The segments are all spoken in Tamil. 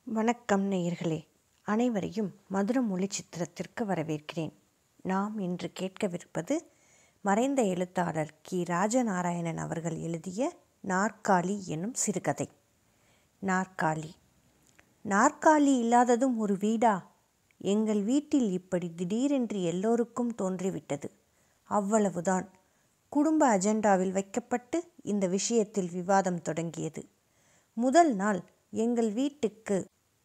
வணக்கம் நேயர்களே அனைவரையும் மதுரம் மொழி சித்திரத்திற்கு வரவேற்கிறேன் நாம் இன்று கேட்கவிருப்பது மறைந்த எழுத்தாளர் கி ராஜநாராயணன் அவர்கள் எழுதிய நாற்காலி என்னும் சிறுகதை நாற்காலி நாற்காலி இல்லாததும் ஒரு வீடா எங்கள் வீட்டில் இப்படி திடீரென்று எல்லோருக்கும் தோன்றிவிட்டது அவ்வளவுதான் குடும்ப அஜெண்டாவில் வைக்கப்பட்டு இந்த விஷயத்தில் விவாதம் தொடங்கியது முதல் நாள் எங்கள் வீட்டுக்கு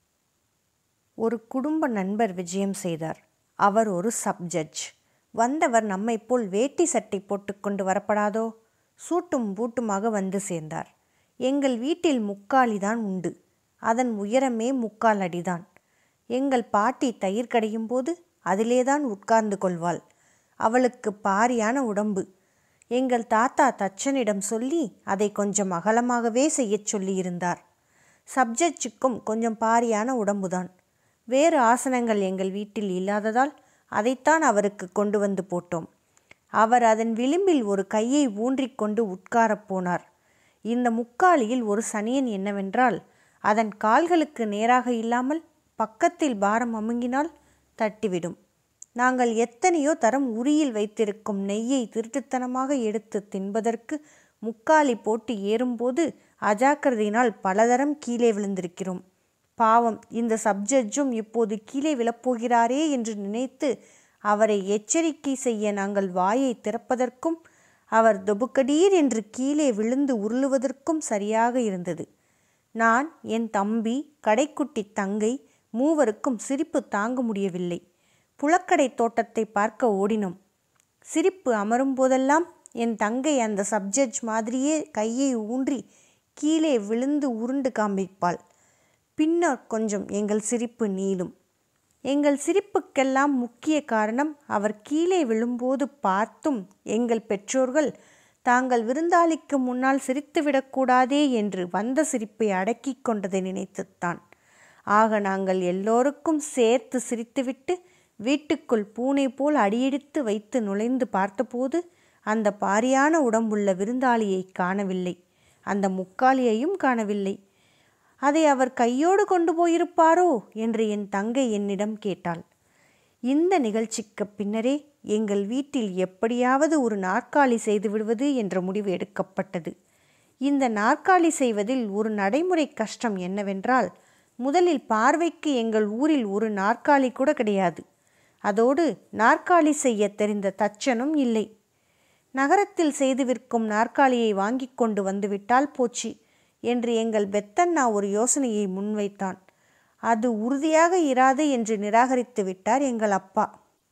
ஒரு குடும்ப நண்பர் விஜயம் செய்தார் அவர் ஒரு சப் ஜட்ஜ் வந்தவர் நம்மை போல் வேட்டி சட்டை போட்டுக்கொண்டு வரப்படாதோ சூட்டும் பூட்டுமாக வந்து சேர்ந்தார் எங்கள் வீட்டில் முக்காலிதான் உண்டு அதன் உயரமே முக்கால் அடிதான் எங்கள் பாட்டி தயிர் கடையும் போது அதிலேதான் உட்கார்ந்து கொள்வாள் அவளுக்கு பாரியான உடம்பு எங்கள் தாத்தா தச்சனிடம் சொல்லி அதை கொஞ்சம் அகலமாகவே செய்யச் சொல்லியிருந்தார் சப்ஜெக்டுக்கும் கொஞ்சம் பாரியான உடம்புதான் வேறு ஆசனங்கள் எங்கள் வீட்டில் இல்லாததால் அதைத்தான் அவருக்கு கொண்டு வந்து போட்டோம் அவர் அதன் விளிம்பில் ஒரு கையை ஊன்றிக்கொண்டு உட்காரப் போனார் இந்த முக்காலியில் ஒரு சனியன் என்னவென்றால் அதன் கால்களுக்கு நேராக இல்லாமல் பக்கத்தில் பாரம் அமுங்கினால் தட்டிவிடும் நாங்கள் எத்தனையோ தரம் உரியில் வைத்திருக்கும் நெய்யை திருட்டுத்தனமாக எடுத்து தின்பதற்கு முக்காலி போட்டு ஏறும்போது அஜாக்கிரதையினால் பலதரம் கீழே விழுந்திருக்கிறோம் பாவம் இந்த சப்ஜட்ஜும் இப்போது கீழே விழப்போகிறாரே என்று நினைத்து அவரை எச்சரிக்கை செய்ய நாங்கள் வாயை திறப்பதற்கும் அவர் தொபுக்கடீர் என்று கீழே விழுந்து உருளுவதற்கும் சரியாக இருந்தது நான் என் தம்பி கடைக்குட்டி தங்கை மூவருக்கும் சிரிப்பு தாங்க முடியவில்லை புலக்கடை தோட்டத்தை பார்க்க ஓடினோம் சிரிப்பு அமரும் போதெல்லாம் என் தங்கை அந்த சப்ஜட்ஜ் மாதிரியே கையை ஊன்றி கீழே விழுந்து உருண்டு காண்பிப்பாள் பின்னர் கொஞ்சம் எங்கள் சிரிப்பு நீளும் எங்கள் சிரிப்புக்கெல்லாம் முக்கிய காரணம் அவர் கீழே விழும்போது பார்த்தும் எங்கள் பெற்றோர்கள் தாங்கள் விருந்தாளிக்கு முன்னால் சிரித்துவிடக்கூடாதே என்று வந்த சிரிப்பை அடக்கி கொண்டதை நினைத்துத்தான் ஆக நாங்கள் எல்லோருக்கும் சேர்த்து சிரித்துவிட்டு வீட்டுக்குள் பூனை போல் அடியெடுத்து வைத்து நுழைந்து பார்த்தபோது அந்த பாரியான உடம்புள்ள விருந்தாளியை காணவில்லை அந்த முக்காலியையும் காணவில்லை அதை அவர் கையோடு கொண்டு போயிருப்பாரோ என்று என் தங்கை என்னிடம் கேட்டாள் இந்த நிகழ்ச்சிக்கு பின்னரே எங்கள் வீட்டில் எப்படியாவது ஒரு நாற்காலி செய்து விடுவது என்ற முடிவு எடுக்கப்பட்டது இந்த நாற்காலி செய்வதில் ஒரு நடைமுறை கஷ்டம் என்னவென்றால் முதலில் பார்வைக்கு எங்கள் ஊரில் ஒரு நாற்காலி கூட கிடையாது அதோடு நாற்காலி செய்ய தெரிந்த தச்சனும் இல்லை நகரத்தில் செய்து விற்கும் நாற்காலியை வாங்கி கொண்டு வந்துவிட்டால் போச்சு என்று எங்கள் பெத்தண்ணா ஒரு யோசனையை முன்வைத்தான் அது உறுதியாக இராது என்று நிராகரித்து விட்டார் எங்கள் அப்பா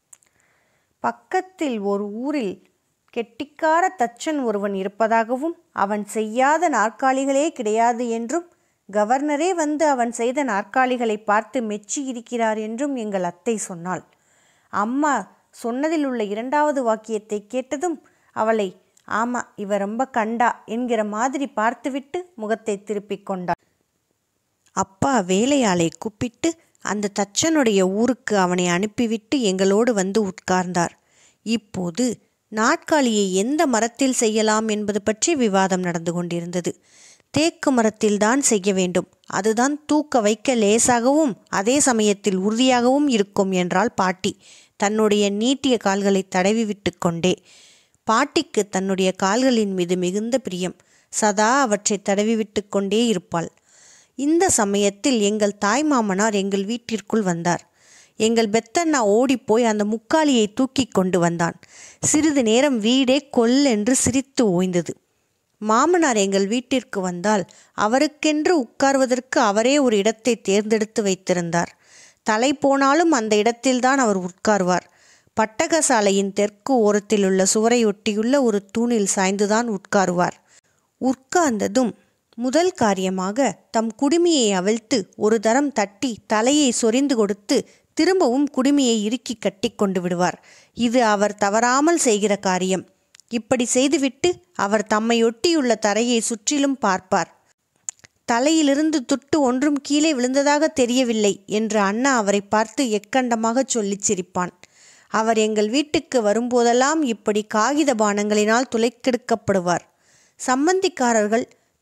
பக்கத்தில் ஒரு ஊரில் கெட்டிக்கார தச்சன் ஒருவன் இருப்பதாகவும் அவன் செய்யாத நாற்காலிகளே கிடையாது என்றும் கவர்னரே வந்து அவன் செய்த நாற்காலிகளை பார்த்து மெச்சி இருக்கிறார் என்றும் எங்கள் அத்தை சொன்னாள் அம்மா சொன்னதில் உள்ள இரண்டாவது வாக்கியத்தை கேட்டதும் அவளை ஆமா இவ ரொம்ப கண்டா என்கிற மாதிரி பார்த்துவிட்டு முகத்தை திருப்பிக் கொண்டாள் அப்பா வேலையாளை கூப்பிட்டு அந்த தச்சனுடைய ஊருக்கு அவனை அனுப்பிவிட்டு எங்களோடு வந்து உட்கார்ந்தார் இப்போது நாட்காலியை எந்த மரத்தில் செய்யலாம் என்பது பற்றி விவாதம் நடந்து கொண்டிருந்தது தேக்கு மரத்தில்தான் செய்ய வேண்டும் அதுதான் தூக்க வைக்க லேசாகவும் அதே சமயத்தில் உறுதியாகவும் இருக்கும் என்றாள் பாட்டி தன்னுடைய நீட்டிய கால்களை தடவி விட்டு கொண்டே பாட்டிக்கு தன்னுடைய கால்களின் மீது மிகுந்த பிரியம் சதா அவற்றை தடவி விட்டு கொண்டே இருப்பாள் இந்த சமயத்தில் எங்கள் தாய் மாமனார் எங்கள் வீட்டிற்குள் வந்தார் எங்கள் பெத்தண்ணா ஓடிப்போய் அந்த முக்காலியை தூக்கி கொண்டு வந்தான் சிறிது நேரம் வீடே கொல்லென்று சிரித்து ஓய்ந்தது மாமனார் எங்கள் வீட்டிற்கு வந்தால் அவருக்கென்று உட்கார்வதற்கு அவரே ஒரு இடத்தை தேர்ந்தெடுத்து வைத்திருந்தார் தலை போனாலும் அந்த இடத்தில்தான் அவர் உட்கார்வார் பட்டகசாலையின் தெற்கு ஓரத்திலுள்ள சுவரை ஒட்டியுள்ள ஒரு தூணில் சாய்ந்துதான் உட்காருவார் உட்கார்ந்ததும் முதல் காரியமாக தம் குடுமியை அவிழ்த்து ஒரு தரம் தட்டி தலையை சொரிந்து கொடுத்து திரும்பவும் குடுமியை இறுக்கி கட்டி கொண்டு விடுவார் இது அவர் தவறாமல் செய்கிற காரியம் இப்படி செய்துவிட்டு அவர் தம்மையொட்டியுள்ள தரையை சுற்றிலும் பார்ப்பார் தலையிலிருந்து துட்டு ஒன்றும் கீழே விழுந்ததாக தெரியவில்லை என்று அண்ணா அவரை பார்த்து எக்கண்டமாக சொல்லிச் சிரிப்பான் அவர் எங்கள் வீட்டுக்கு வரும்போதெல்லாம் இப்படி காகித பானங்களினால் துளைக்கெடுக்கப்படுவார் சம்பந்திக்காரர்கள்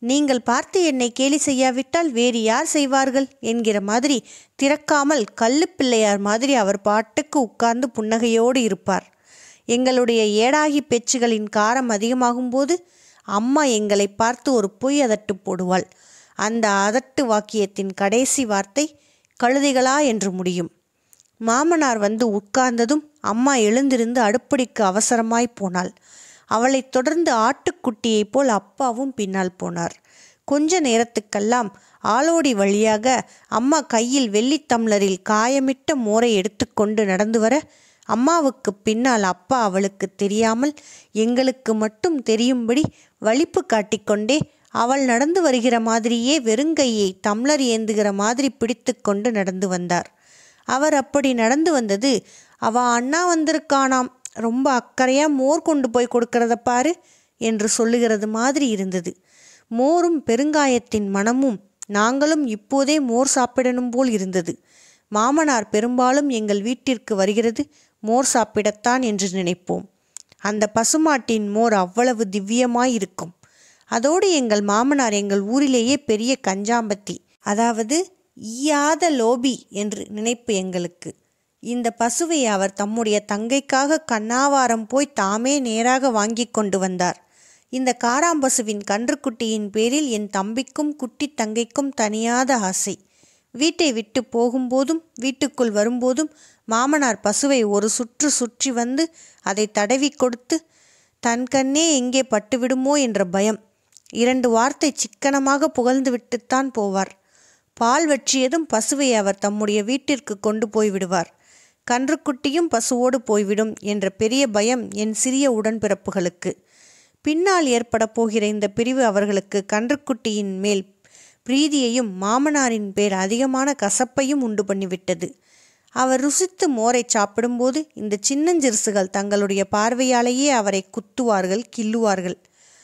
நீங்கள் பார்த்து என்னை கேலி செய்யாவிட்டால் வேறு யார் செய்வார்கள் என்கிற மாதிரி திறக்காமல் கல்லு பிள்ளையார் மாதிரி அவர் பாட்டுக்கு உட்கார்ந்து புன்னகையோடு இருப்பார் எங்களுடைய ஏடாகி பேச்சுகளின் காரம் அதிகமாகும்போது அம்மா எங்களை பார்த்து ஒரு பொய் அதட்டு போடுவாள் அந்த அதட்டு வாக்கியத்தின் கடைசி வார்த்தை கழுதைகளா என்று முடியும் மாமனார் வந்து உட்கார்ந்ததும் அம்மா எழுந்திருந்து அடுப்படிக்கு அவசரமாய் போனாள் அவளைத் தொடர்ந்து ஆட்டுக்குட்டியைப் போல் அப்பாவும் பின்னால் போனார் கொஞ்ச நேரத்துக்கெல்லாம் ஆளோடி வழியாக அம்மா கையில் வெள்ளித் தம்ளரில் காயமிட்ட மோரை எடுத்துக்கொண்டு நடந்து வர அம்மாவுக்கு பின்னால் அப்பா அவளுக்கு தெரியாமல் எங்களுக்கு மட்டும் தெரியும்படி வலிப்பு காட்டிக்கொண்டே அவள் நடந்து வருகிற மாதிரியே வெறுங்கையை தம்ளர் ஏந்துகிற மாதிரி பிடித்து கொண்டு நடந்து வந்தார் அவர் அப்படி நடந்து வந்தது அவ அண்ணா வந்திருக்கானாம் ரொம்ப அக்கறையா மோர் கொண்டு போய் கொடுக்கறத பாரு என்று சொல்லுகிறது மாதிரி இருந்தது மோரும் பெருங்காயத்தின் மனமும் நாங்களும் இப்போதே மோர் சாப்பிடணும் போல் இருந்தது மாமனார் பெரும்பாலும் எங்கள் வீட்டிற்கு வருகிறது மோர் சாப்பிடத்தான் என்று நினைப்போம் அந்த பசுமாட்டின் மோர் அவ்வளவு திவ்யமாய் இருக்கும் அதோடு எங்கள் மாமனார் எங்கள் ஊரிலேயே பெரிய கஞ்சாம்பத்தி அதாவது ஈயாத லோபி என்று நினைப்பு எங்களுக்கு இந்த பசுவை அவர் தம்முடைய தங்கைக்காக கண்ணாவாரம் போய் தாமே நேராக வாங்கி கொண்டு வந்தார் இந்த காராம்பசுவின் கன்றுக்குட்டியின் பேரில் என் தம்பிக்கும் குட்டி தங்கைக்கும் தனியாத ஆசை வீட்டை விட்டு போகும்போதும் வீட்டுக்குள் வரும்போதும் மாமனார் பசுவை ஒரு சுற்று சுற்றி வந்து அதை தடவி கொடுத்து தன் கண்ணே எங்கே பட்டுவிடுமோ என்ற பயம் இரண்டு வார்த்தை சிக்கனமாக புகழ்ந்து விட்டுத்தான் போவார் பால் வற்றியதும் பசுவை அவர் தம்முடைய வீட்டிற்கு கொண்டு போய் விடுவார் கன்றுக்குட்டியும் பசுவோடு போய்விடும் என்ற பெரிய பயம் என் சிறிய உடன்பிறப்புகளுக்கு பின்னால் ஏற்பட போகிற இந்த பிரிவு அவர்களுக்கு கன்றுக்குட்டியின் மேல் பிரீதியையும் மாமனாரின் பேர் அதிகமான கசப்பையும் உண்டு பண்ணிவிட்டது அவர் ருசித்து மோரை சாப்பிடும்போது இந்த சின்னஞ்சிறுசுகள் தங்களுடைய பார்வையாலேயே அவரை குத்துவார்கள் கிள்ளுவார்கள்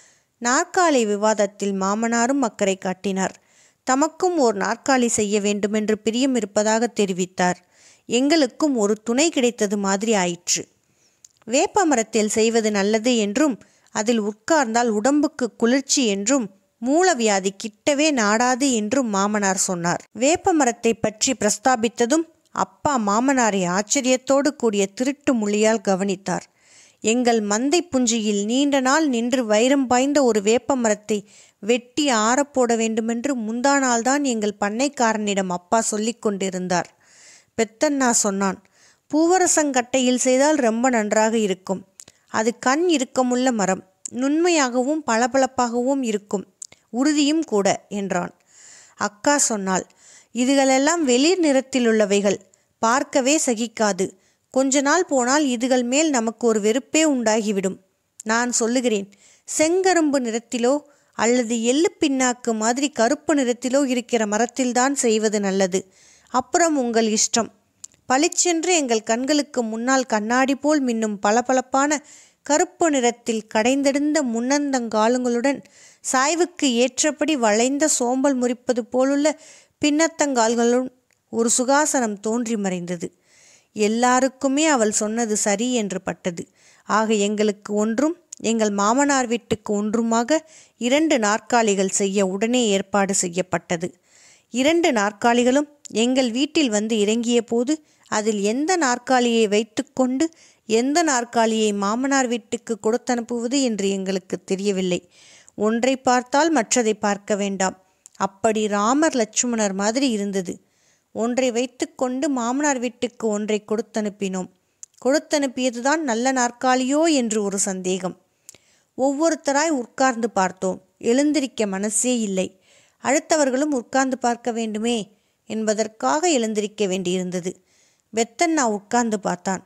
நாற்காலி விவாதத்தில் மாமனாரும் அக்கறை காட்டினார் தமக்கும் ஓர் நாற்காலி செய்ய வேண்டுமென்று பிரியம் இருப்பதாக தெரிவித்தார் எங்களுக்கும் ஒரு துணை கிடைத்தது மாதிரி ஆயிற்று வேப்ப மரத்தில் செய்வது நல்லது என்றும் அதில் உட்கார்ந்தால் உடம்புக்கு குளிர்ச்சி என்றும் மூலவியாதி கிட்டவே நாடாது என்றும் மாமனார் சொன்னார் வேப்ப மரத்தை பற்றி பிரஸ்தாபித்ததும் அப்பா மாமனாரை ஆச்சரியத்தோடு கூடிய திருட்டு மொழியால் கவனித்தார் எங்கள் மந்தை புஞ்சியில் நீண்ட நாள் நின்று வைரம் பாய்ந்த ஒரு வேப்ப மரத்தை வெட்டி ஆறப்போட வேண்டுமென்று முந்தா நாள்தான் எங்கள் பண்ணைக்காரனிடம் அப்பா சொல்லிக் கொண்டிருந்தார் பெத்தண்ணா சொன்னான் பூவரசங்கட்டையில் செய்தால் ரொம்ப நன்றாக இருக்கும் அது கண் இறுக்கமுள்ள மரம் நுண்மையாகவும் பளபளப்பாகவும் இருக்கும் உறுதியும் கூட என்றான் அக்கா சொன்னாள் இதுகளெல்லாம் வெளிர் நிறத்திலுள்ளவைகள் பார்க்கவே சகிக்காது கொஞ்ச நாள் போனால் இதுகள் மேல் நமக்கு ஒரு வெறுப்பே உண்டாகிவிடும் நான் சொல்லுகிறேன் செங்கரும்பு நிறத்திலோ அல்லது எள்ளு பின்னாக்கு மாதிரி கருப்பு நிறத்திலோ இருக்கிற மரத்தில்தான் செய்வது நல்லது அப்புறம் உங்கள் இஷ்டம் பளிச்சென்று எங்கள் கண்களுக்கு முன்னால் கண்ணாடி போல் மின்னும் பளபளப்பான கருப்பு நிறத்தில் கடைந்தெடுந்த முன்னந்தங்காலுங்களுடன் சாய்வுக்கு ஏற்றபடி வளைந்த சோம்பல் முறிப்பது போலுள்ள பின்னத்தங்கால்களுடன் ஒரு சுகாசனம் தோன்றி மறைந்தது எல்லாருக்குமே அவள் சொன்னது சரி என்று பட்டது ஆக எங்களுக்கு ஒன்றும் எங்கள் மாமனார் வீட்டுக்கு ஒன்றுமாக இரண்டு நாற்காலிகள் செய்ய உடனே ஏற்பாடு செய்யப்பட்டது இரண்டு நாற்காலிகளும் எங்கள் வீட்டில் வந்து இறங்கிய போது அதில் எந்த நாற்காலியை வைத்துக்கொண்டு எந்த நாற்காலியை மாமனார் வீட்டுக்கு கொடுத்தனுப்புவது என்று எங்களுக்கு தெரியவில்லை ஒன்றை பார்த்தால் மற்றதை பார்க்க வேண்டாம் அப்படி ராமர் லட்சுமணர் மாதிரி இருந்தது ஒன்றை வைத்துக்கொண்டு மாமனார் வீட்டுக்கு ஒன்றை கொடுத்தனுப்பினோம் கொடுத்தனுப்பியதுதான் நல்ல நாற்காலியோ என்று ஒரு சந்தேகம் ஒவ்வொருத்தராய் உட்கார்ந்து பார்த்தோம் எழுந்திருக்க மனசே இல்லை அடுத்தவர்களும் உட்கார்ந்து பார்க்க வேண்டுமே என்பதற்காக எழுந்திருக்க வேண்டியிருந்தது பெத்தண்ணா உட்கார்ந்து பார்த்தான்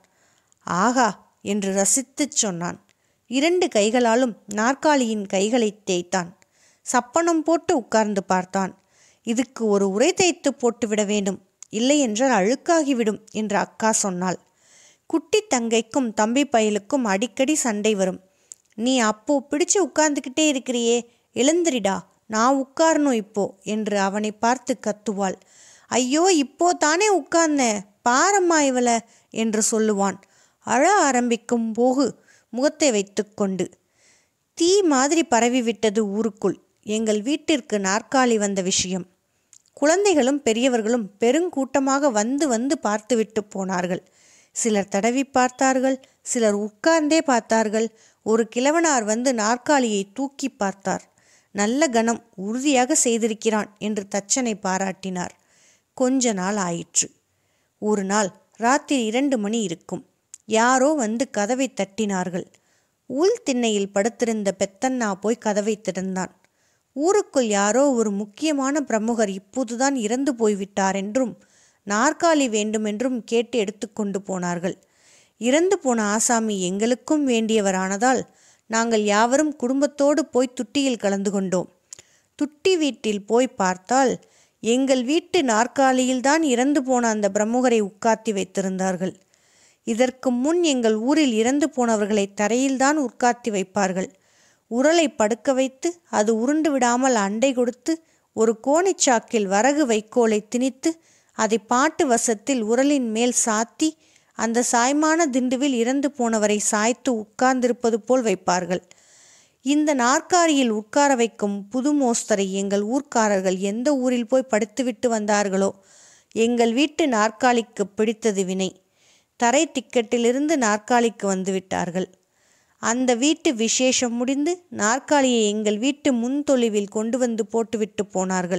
ஆகா என்று ரசித்துச் சொன்னான் இரண்டு கைகளாலும் நாற்காலியின் கைகளை தேய்த்தான் சப்பனம் போட்டு உட்கார்ந்து பார்த்தான் இதுக்கு ஒரு உரை தேய்த்து போட்டுவிட வேண்டும் இல்லை என்றால் அழுக்காகிவிடும் என்று அக்கா சொன்னாள் குட்டி தங்கைக்கும் தம்பி பயலுக்கும் அடிக்கடி சண்டை வரும் நீ அப்போ பிடிச்சு உட்கார்ந்துக்கிட்டே இருக்கிறியே எழுந்திரிடா நான் உட்காரணும் இப்போ என்று அவனை பார்த்து கத்துவாள் ஐயோ இப்போ தானே உட்கார்ந்தேன் பாரம்மா இவள என்று சொல்லுவான் அழ ஆரம்பிக்கும் போகு முகத்தை வைத்துக்கொண்டு தீ மாதிரி பரவிவிட்டது ஊருக்குள் எங்கள் வீட்டிற்கு நாற்காலி வந்த விஷயம் குழந்தைகளும் பெரியவர்களும் பெருங்கூட்டமாக வந்து வந்து பார்த்துவிட்டு போனார்கள் சிலர் தடவி பார்த்தார்கள் சிலர் உட்கார்ந்தே பார்த்தார்கள் ஒரு கிழவனார் வந்து நாற்காலியை தூக்கி பார்த்தார் நல்ல கணம் உறுதியாக செய்திருக்கிறான் என்று தச்சனை பாராட்டினார் கொஞ்ச நாள் ஆயிற்று ஒரு நாள் ராத்திரி இரண்டு மணி இருக்கும் யாரோ வந்து கதவை தட்டினார்கள் உள் திண்ணையில் படுத்திருந்த பெத்தண்ணா போய் கதவை திறந்தான் ஊருக்குள் யாரோ ஒரு முக்கியமான பிரமுகர் இப்போதுதான் இறந்து போய்விட்டார் என்றும் நாற்காலி வேண்டுமென்றும் கேட்டு எடுத்துக்கொண்டு போனார்கள் இறந்து போன ஆசாமி எங்களுக்கும் வேண்டியவரானதால் நாங்கள் யாவரும் குடும்பத்தோடு போய் துட்டியில் கலந்து கொண்டோம் துட்டி வீட்டில் போய் பார்த்தால் எங்கள் வீட்டு நாற்காலியில்தான் இறந்து போன அந்த பிரமுகரை உட்கார்த்தி வைத்திருந்தார்கள் இதற்கு முன் எங்கள் ஊரில் இறந்து போனவர்களை தரையில்தான் உட்கார்த்தி வைப்பார்கள் உரலை படுக்க வைத்து அது உருண்டு விடாமல் அண்டை கொடுத்து ஒரு கோணிச்சாக்கில் வரகு வைக்கோலை திணித்து அதை பாட்டு வசத்தில் உரலின் மேல் சாத்தி அந்த சாய்மான திண்டுவில் இறந்து போனவரை சாய்த்து உட்கார்ந்திருப்பது போல் வைப்பார்கள் இந்த நாற்காலியில் உட்கார வைக்கும் புது மோஸ்தரை எங்கள் ஊர்க்காரர்கள் எந்த ஊரில் போய் படுத்துவிட்டு வந்தார்களோ எங்கள் வீட்டு நாற்காலிக்கு பிடித்தது வினை தரை டிக்கெட்டிலிருந்து நாற்காலிக்கு வந்துவிட்டார்கள் அந்த வீட்டு விசேஷம் முடிந்து நாற்காலியை எங்கள் வீட்டு முன்தொழிவில் கொண்டு வந்து போட்டுவிட்டு போனார்கள்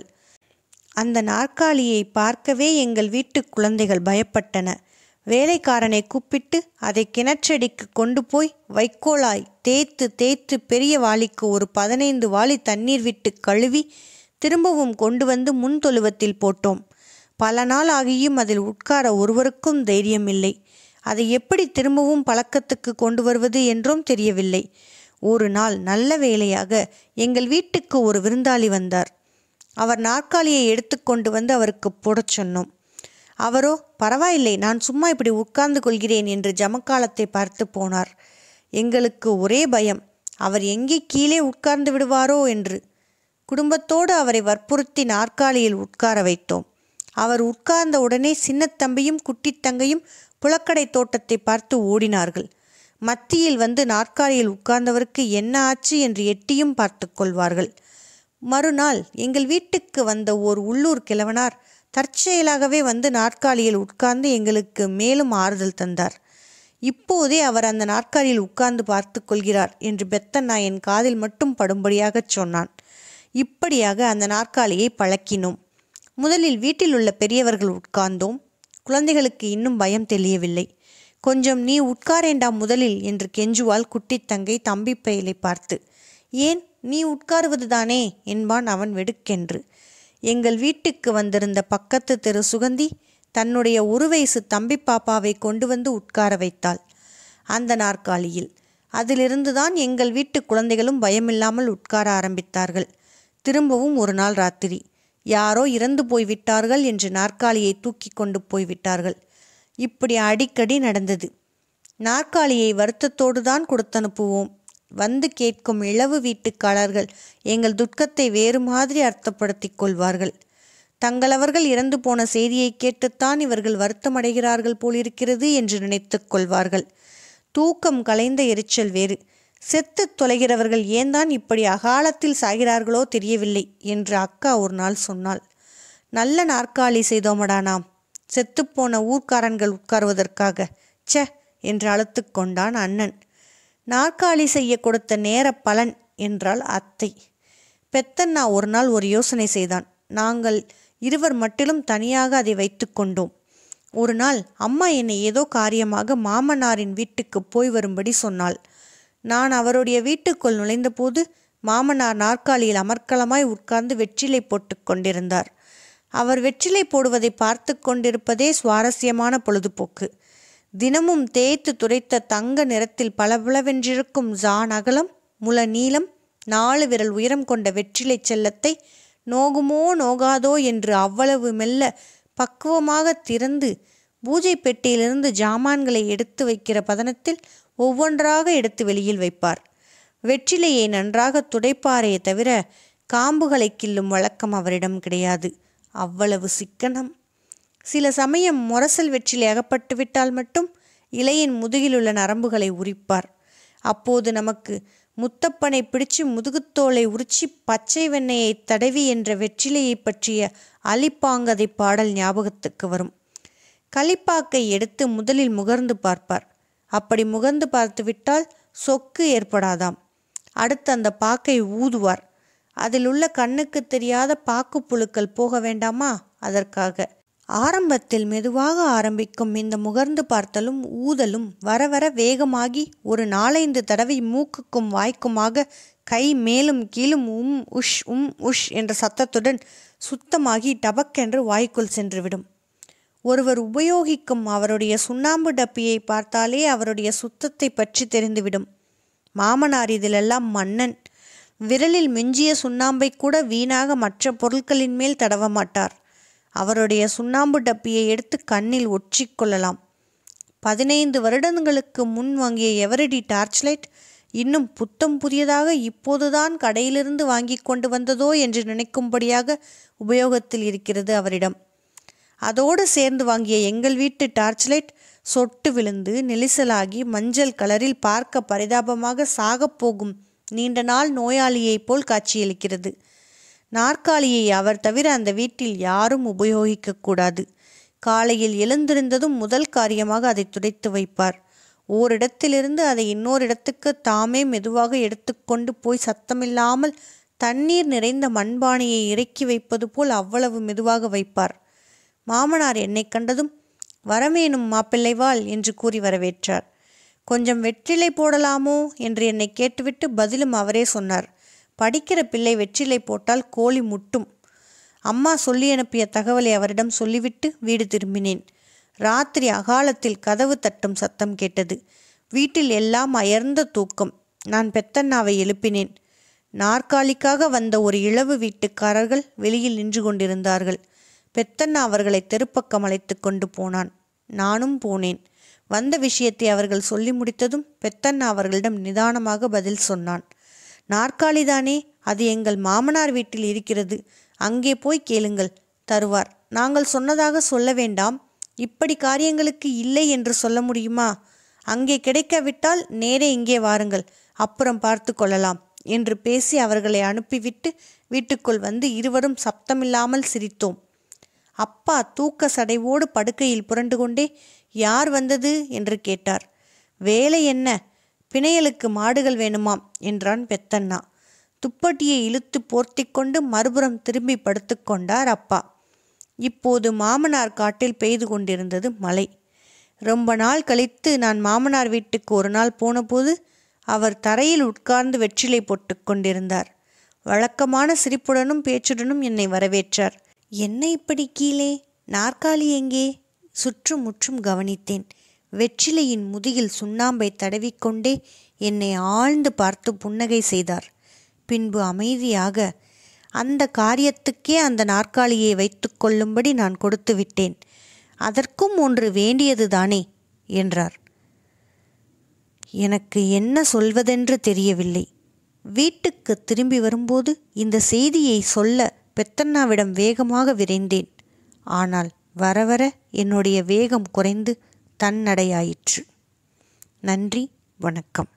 அந்த நாற்காலியை பார்க்கவே எங்கள் வீட்டு குழந்தைகள் பயப்பட்டன வேலைக்காரனை கூப்பிட்டு அதை கிணற்றடிக்கு கொண்டு போய் வைக்கோலாய் தேய்த்து தேய்த்து பெரிய வாளிக்கு ஒரு பதினைந்து வாளி தண்ணீர் விட்டு கழுவி திரும்பவும் கொண்டு வந்து முன் தொழுவத்தில் போட்டோம் பல நாள் ஆகியும் அதில் உட்கார ஒருவருக்கும் தைரியமில்லை அதை எப்படி திரும்பவும் பழக்கத்துக்கு கொண்டு வருவது என்றும் தெரியவில்லை ஒரு நாள் நல்ல வேளையாக எங்கள் வீட்டுக்கு ஒரு விருந்தாளி வந்தார் அவர் நாற்காலியை எடுத்துக்கொண்டு வந்து அவருக்கு போடச் சொன்னோம் அவரோ பரவாயில்லை நான் சும்மா இப்படி உட்கார்ந்து கொள்கிறேன் என்று ஜமக்காலத்தை பார்த்து போனார் எங்களுக்கு ஒரே பயம் அவர் எங்கே கீழே உட்கார்ந்து விடுவாரோ என்று குடும்பத்தோடு அவரை வற்புறுத்தி நாற்காலியில் உட்கார வைத்தோம் அவர் உட்கார்ந்த உடனே சின்னத்தம்பியும் குட்டித்தங்கையும் புலக்கடை தோட்டத்தை பார்த்து ஓடினார்கள் மத்தியில் வந்து நாற்காலியில் உட்கார்ந்தவருக்கு என்ன ஆச்சு என்று எட்டியும் பார்த்து கொள்வார்கள் மறுநாள் எங்கள் வீட்டுக்கு வந்த ஓர் உள்ளூர் கிழவனார் தற்செயலாகவே வந்து நாற்காலியில் உட்கார்ந்து எங்களுக்கு மேலும் ஆறுதல் தந்தார் இப்போதே அவர் அந்த நாற்காலியில் உட்கார்ந்து பார்த்து கொள்கிறார் என்று பெத்தண்ணா என் காதில் மட்டும் படும்படியாகச் சொன்னான் இப்படியாக அந்த நாற்காலியை பழக்கினோம் முதலில் வீட்டில் உள்ள பெரியவர்கள் உட்கார்ந்தோம் குழந்தைகளுக்கு இன்னும் பயம் தெரியவில்லை கொஞ்சம் நீ உட்காரேண்டாம் முதலில் என்று கெஞ்சுவாள் குட்டித்தங்கை தம்பி பயலை பார்த்து ஏன் நீ உட்காருவதுதானே என்பான் அவன் வெடுக்கென்று எங்கள் வீட்டுக்கு வந்திருந்த பக்கத்து தெரு சுகந்தி தன்னுடைய ஒரு வயசு தம்பி பாப்பாவை கொண்டு வந்து உட்கார வைத்தாள் அந்த நாற்காலியில் அதிலிருந்துதான் எங்கள் வீட்டு குழந்தைகளும் பயமில்லாமல் உட்கார ஆரம்பித்தார்கள் திரும்பவும் ஒரு நாள் ராத்திரி யாரோ இறந்து போய்விட்டார்கள் என்று நாற்காலியை தூக்கி கொண்டு போய்விட்டார்கள் இப்படி அடிக்கடி நடந்தது நாற்காலியை வருத்தத்தோடு தான் கொடுத்தனுப்புவோம் வந்து கேட்கும் இளவு வீட்டுக்காரர்கள் எங்கள் துக்கத்தை வேறு மாதிரி அர்த்தப்படுத்திக் கொள்வார்கள் தங்களவர்கள் இறந்து போன செய்தியை கேட்டுத்தான் இவர்கள் வருத்தமடைகிறார்கள் போலிருக்கிறது என்று நினைத்துக் கொள்வார்கள் தூக்கம் கலைந்த எரிச்சல் வேறு செத்து தொலைகிறவர்கள் ஏன்தான் இப்படி அகாலத்தில் சாகிறார்களோ தெரியவில்லை என்று அக்கா ஒரு நாள் சொன்னாள் நல்ல நாற்காலி செய்தோமடா நாம் செத்துப்போன ஊர்க்காரன்கள் உட்காருவதற்காக ச்சே என்று அழுத்து கொண்டான் அண்ணன் நாற்காலி செய்ய கொடுத்த நேர பலன் என்றால் அத்தை பெத்தண்ணா ஒரு நாள் ஒரு யோசனை செய்தான் நாங்கள் இருவர் மட்டிலும் தனியாக அதை வைத்து கொண்டோம் ஒரு நாள் அம்மா என்னை ஏதோ காரியமாக மாமனாரின் வீட்டுக்கு போய் வரும்படி சொன்னாள் நான் அவருடைய வீட்டுக்குள் நுழைந்தபோது மாமனார் நாற்காலியில் அமர்க்கலமாய் உட்கார்ந்து வெற்றிலை போட்டு கொண்டிருந்தார் அவர் வெற்றிலை போடுவதை பார்த்து கொண்டிருப்பதே சுவாரஸ்யமான பொழுதுபோக்கு தினமும் தேய்த்து துரைத்த தங்க நிறத்தில் பளபளவென்றிருக்கும் ஜான் அகலம் முல நீளம் நாலு விரல் உயரம் கொண்ட வெற்றிலை செல்லத்தை நோகுமோ நோகாதோ என்று அவ்வளவு மெல்ல பக்குவமாக திறந்து பூஜை பெட்டியிலிருந்து ஜாமான்களை எடுத்து வைக்கிற பதனத்தில் ஒவ்வொன்றாக எடுத்து வெளியில் வைப்பார் வெற்றிலையை நன்றாக துடைப்பாரே தவிர காம்புகளை கிள்ளும் வழக்கம் அவரிடம் கிடையாது அவ்வளவு சிக்கனம் சில சமயம் முரசல் வெற்றிலை அகப்பட்டு விட்டால் மட்டும் இலையின் முதுகிலுள்ள நரம்புகளை உரிப்பார் அப்போது நமக்கு முத்தப்பனை பிடிச்சு முதுகுத்தோலை உரிச்சி பச்சை வெண்ணெயை தடவி என்ற வெற்றிலையை பற்றிய அலிப்பாங்கதை பாடல் ஞாபகத்துக்கு வரும் களிப்பாக்கை எடுத்து முதலில் முகர்ந்து பார்ப்பார் அப்படி முகர்ந்து பார்த்துவிட்டால் சொக்கு ஏற்படாதாம் அடுத்து அந்த பாக்கை ஊதுவார் அதில் உள்ள கண்ணுக்கு தெரியாத பாக்கு புழுக்கள் போக வேண்டாமா அதற்காக ஆரம்பத்தில் மெதுவாக ஆரம்பிக்கும் இந்த முகர்ந்து பார்த்தலும் ஊதலும் வர வர வேகமாகி ஒரு நாலைந்து தடவை மூக்குக்கும் வாய்க்குமாக கை மேலும் கீழும் உம் உஷ் உம் உஷ் என்ற சத்தத்துடன் சுத்தமாகி டபக்கென்று வாய்க்குள் சென்றுவிடும் ஒருவர் உபயோகிக்கும் அவருடைய சுண்ணாம்பு டப்பியை பார்த்தாலே அவருடைய சுத்தத்தை பற்றி தெரிந்துவிடும் மாமனார் இதிலெல்லாம் மன்னன் விரலில் மிஞ்சிய சுண்ணாம்பை கூட வீணாக மற்ற பொருட்களின் மேல் தடவ மாட்டார் அவருடைய சுண்ணாம்பு டப்பியை எடுத்து கண்ணில் ஒற்றிக்கொள்ளலாம் பதினைந்து வருடங்களுக்கு முன் வாங்கிய எவரடி டார்ச் லைட் இன்னும் புத்தம் புதியதாக இப்போதுதான் கடையிலிருந்து வாங்கி கொண்டு வந்ததோ என்று நினைக்கும்படியாக உபயோகத்தில் இருக்கிறது அவரிடம் அதோடு சேர்ந்து வாங்கிய எங்கள் வீட்டு டார்ச் லைட் சொட்டு விழுந்து நெரிசலாகி மஞ்சள் கலரில் பார்க்க பரிதாபமாக சாகப்போகும் நீண்ட நாள் நோயாளியைப் போல் காட்சியளிக்கிறது நாற்காலியை அவர் தவிர அந்த வீட்டில் யாரும் உபயோகிக்கக்கூடாது காலையில் எழுந்திருந்ததும் முதல் காரியமாக அதை துடைத்து வைப்பார் ஓரிடத்திலிருந்து அதை இன்னொரு இடத்துக்கு தாமே மெதுவாக எடுத்துக்கொண்டு போய் சத்தமில்லாமல் தண்ணீர் நிறைந்த மண்பானையை இறக்கி வைப்பது போல் அவ்வளவு மெதுவாக வைப்பார் மாமனார் என்னை கண்டதும் வரவேணும் மாப்பிள்ளைவாள் என்று கூறி வரவேற்றார் கொஞ்சம் வெற்றிலை போடலாமோ என்று என்னை கேட்டுவிட்டு பதிலும் அவரே சொன்னார் படிக்கிற பிள்ளை வெற்றிலை போட்டால் கோழி முட்டும் அம்மா சொல்லி அனுப்பிய தகவலை அவரிடம் சொல்லிவிட்டு வீடு திரும்பினேன் ராத்திரி அகாலத்தில் கதவு தட்டும் சத்தம் கேட்டது வீட்டில் எல்லாம் அயர்ந்த தூக்கம் நான் பெத்தண்ணாவை எழுப்பினேன் நாற்காலிக்காக வந்த ஒரு இளவு வீட்டுக்காரர்கள் வெளியில் நின்று கொண்டிருந்தார்கள் பெத்தண்ணா அவர்களை தெருப்பக்கம் அழைத்து கொண்டு போனான் நானும் போனேன் வந்த விஷயத்தை அவர்கள் சொல்லி முடித்ததும் பெத்தண்ணா அவர்களிடம் நிதானமாக பதில் சொன்னான் நாற்காலிதானே அது எங்கள் மாமனார் வீட்டில் இருக்கிறது அங்கே போய் கேளுங்கள் தருவார் நாங்கள் சொன்னதாக சொல்ல வேண்டாம் இப்படி காரியங்களுக்கு இல்லை என்று சொல்ல முடியுமா அங்கே கிடைக்காவிட்டால் நேரே இங்கே வாருங்கள் அப்புறம் பார்த்து கொள்ளலாம் என்று பேசி அவர்களை அனுப்பிவிட்டு வீட்டுக்குள் வந்து இருவரும் சப்தமில்லாமல் சிரித்தோம் அப்பா தூக்க சடைவோடு படுக்கையில் புரண்டு கொண்டே யார் வந்தது என்று கேட்டார் வேலை என்ன பிணையலுக்கு மாடுகள் வேணுமாம் என்றான் பெத்தண்ணா துப்பட்டியை இழுத்து போர்த்திக் கொண்டு மறுபுறம் திரும்பி படுத்துக்கொண்டார் அப்பா இப்போது மாமனார் காட்டில் பெய்து கொண்டிருந்தது மழை ரொம்ப நாள் கழித்து நான் மாமனார் வீட்டுக்கு ஒரு நாள் போனபோது அவர் தரையில் உட்கார்ந்து வெற்றிலை போட்டுக் கொண்டிருந்தார் வழக்கமான சிரிப்புடனும் பேச்சுடனும் என்னை வரவேற்றார் என்ன இப்படி கீழே நாற்காலி எங்கே சுற்றும் முற்றும் கவனித்தேன் வெற்றிலையின் முதுகில் சுண்ணாம்பை தடவிக்கொண்டே என்னை ஆழ்ந்து பார்த்து புன்னகை செய்தார் பின்பு அமைதியாக அந்த காரியத்துக்கே அந்த நாற்காலியை வைத்து கொள்ளும்படி நான் கொடுத்து விட்டேன் அதற்கும் ஒன்று வேண்டியதுதானே என்றார் எனக்கு என்ன சொல்வதென்று தெரியவில்லை வீட்டுக்கு திரும்பி வரும்போது இந்த செய்தியை சொல்ல பெத்தண்ணாவிடம் வேகமாக விரைந்தேன் ஆனால் வர வர என்னுடைய வேகம் குறைந்து தன்னடையாயிற்று நன்றி வணக்கம்